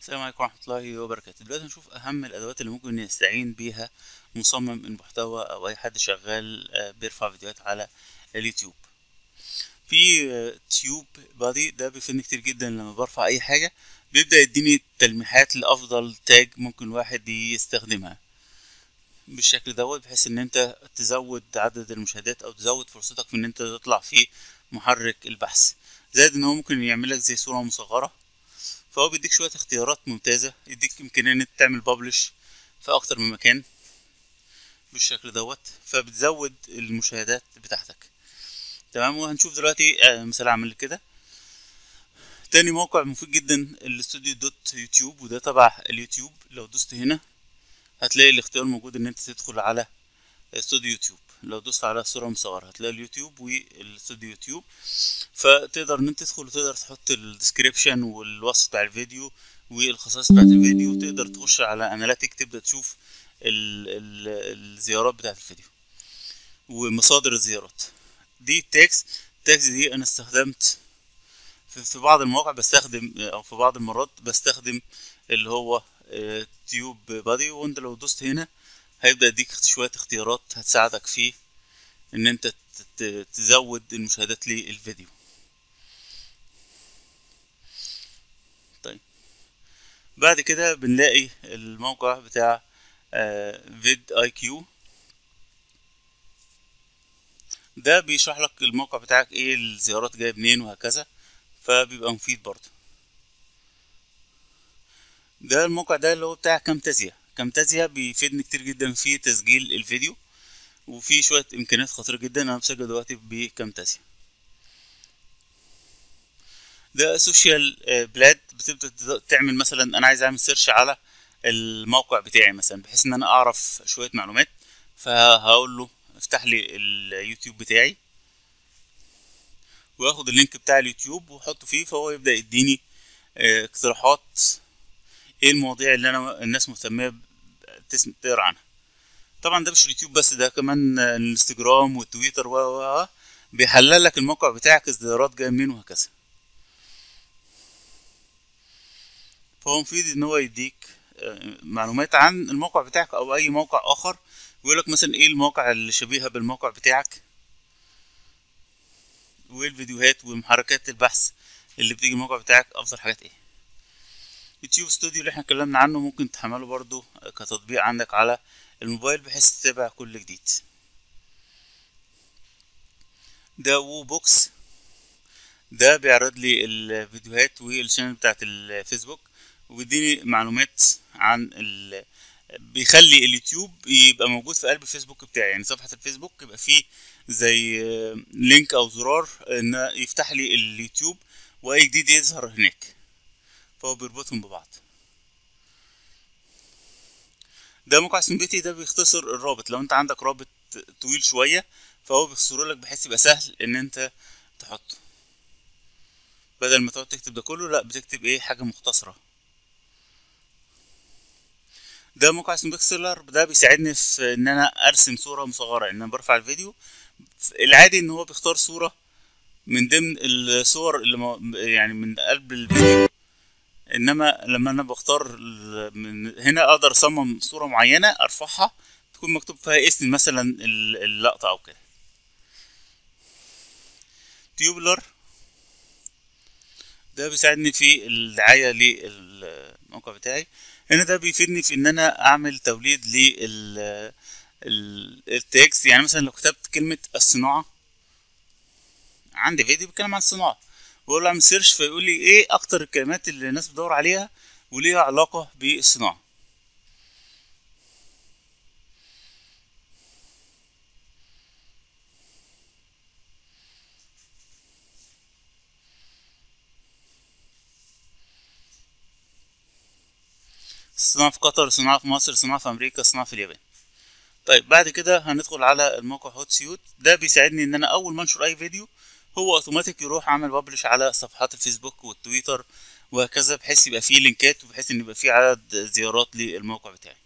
السلام عليكم ورحمة الله وبركاته دلوقتي هنشوف أهم الأدوات اللي ممكن يستعين بيها مصمم المحتوى أو أي حد شغال آه، بيرفع فيديوهات على اليوتيوب في آه، تيوب بادي ده بيفيدني كتير جدا لما برفع أي حاجة بيبدأ يديني تلميحات لأفضل تاج ممكن واحد يستخدمها بالشكل دوت بحيث ان انت تزود عدد المشاهدات او تزود فرصتك في ان انت تطلع في محرك البحث زائد ان هو ممكن يعمل لك زي صورة مصغرة فهو بيديك شوية اختيارات ممتازة يديك إمكانية إن أنت تعمل بابلش في أكتر من مكان بالشكل دوت فبتزود المشاهدات بتاعتك تمام وهنشوف دلوقتي آه، مثال عامل كده تاني موقع مفيد جدا الاستوديو دوت يوتيوب وده تبع اليوتيوب لو دوست هنا هتلاقي الاختيار موجود ان انت تدخل على استوديو يوتيوب لو دوست على صورة مصورة هتلاقي اليوتيوب والاستوديو يوتيوب فتقدر ان انت تدخل وتقدر تحط الديسكريبشن والوصف بتاع الفيديو والخصائص بتاعت الفيديو وتقدر تخش على اناليتيك تبدأ تشوف ال ال الزيارات بتاعت الفيديو ومصادر الزيارات دي التاكس التاكس دي انا استخدمت في في بعض المواقع بستخدم او في بعض المرات بستخدم اللي هو آه، تيوب بادي وانت لو دوست هنا هيبدأ يديك شوية اختيارات هتساعدك في ان انت ت- ت- تزود المشاهدات للفيديو طيب بعد كده بنلاقي الموقع بتاع فيد اي كيو ده بيشرح لك الموقع بتاعك ايه الزيارات جايه منين وهكذا فبيبقى مفيد برضه ده الموقع ده اللي هو بتاع كامتازيا كامتازيا بيفيدني كتير جدا في تسجيل الفيديو وفي شوية إمكانيات خطيرة جدا أنا بسجل دلوقتي بكامتازيا ده سوشيال آه، بلاد بتبدأ تز- تعمل مثلا أنا عايز أعمل سيرش على الموقع بتاعي مثلا بحيث إن أنا أعرف شوية معلومات فهقول له افتح لي اليوتيوب بتاعي واخد اللينك بتاع اليوتيوب واحطه فيه فهو يبدأ يديني آه، اقتراحات ايه المواضيع اللي انا الناس مهتمه ب- تسم- تقرا عنها طبعا ده مش اليوتيوب بس ده كمان آه، الانستجرام والتويتر و و و بيحلل لك الموقع بتاعك اصدارات جايه منين وهكذا فهو مفيد ان هو يديك آه، معلومات عن الموقع بتاعك او اي موقع اخر ويقول لك مثلا ايه المواقع اللي شبيهه بالموقع بتاعك وايه الفيديوهات ومحركات البحث اللي بتيجي الموقع بتاعك افضل حاجات ايه يوتيوب ستوديو اللي احنا اتكلمنا عنه ممكن تحمله برضو كتطبيق عندك على الموبايل بحيث تتابع كل جديد ده وو بوكس ده بيعرض لي الفيديوهات والشانل بتاعت الفيسبوك وبيديني معلومات عن ال... بيخلي اليوتيوب يبقى موجود في قلب الفيسبوك بتاعي يعني صفحة الفيسبوك يبقى فيه زي آه، لينك او زرار ان يفتح لي اليوتيوب واي جديد يظهر هناك فهو بيربطهم ببعض ده موقع سمبيتي ده بيختصر الرابط لو انت عندك رابط طويل شوية فهو بيختصره لك بحيث يبقى سهل ان انت تحطه بدل ما تقعد تكتب ده كله لا بتكتب ايه حاجة مختصرة ده موقع اسمه بيكسلر ده بيساعدني في ان انا ارسم صورة مصغرة ان انا برفع الفيديو العادي ان هو بيختار صورة من ضمن الصور اللي مو- يعني من قلب الفيديو انما لما انا بختار ال- من هنا اقدر اصمم صورة معينة ارفعها تكون مكتوب فيها اسم مثلا ال- اللقطة او كده تيوبلر ده بيساعدني في الدعاية للموقع بتاعي هنا ده بيفيدني في ان انا اعمل توليد لل ال- التكست يعني مثلا لو كتبت كلمة الصناعة عندي فيديو بيتكلم عن الصناعة بقول له اعمل سيرش فيقول لي ايه اكتر الكلمات اللي الناس بتدور عليها وليها علاقة بالصناعة صناعة في قطر صناعة في مصر صناعة في أمريكا صناعة في اليابان طيب بعد كده هندخل على الموقع هوت سيوت ده بيساعدني ان انا اول ما انشر اي فيديو هو اوتوماتيك يروح عامل ببلش على صفحات الفيسبوك والتويتر وهكذا بحيث يبقى فيه لينكات وبحيث ان يبقى فيه عدد زيارات للموقع بتاعي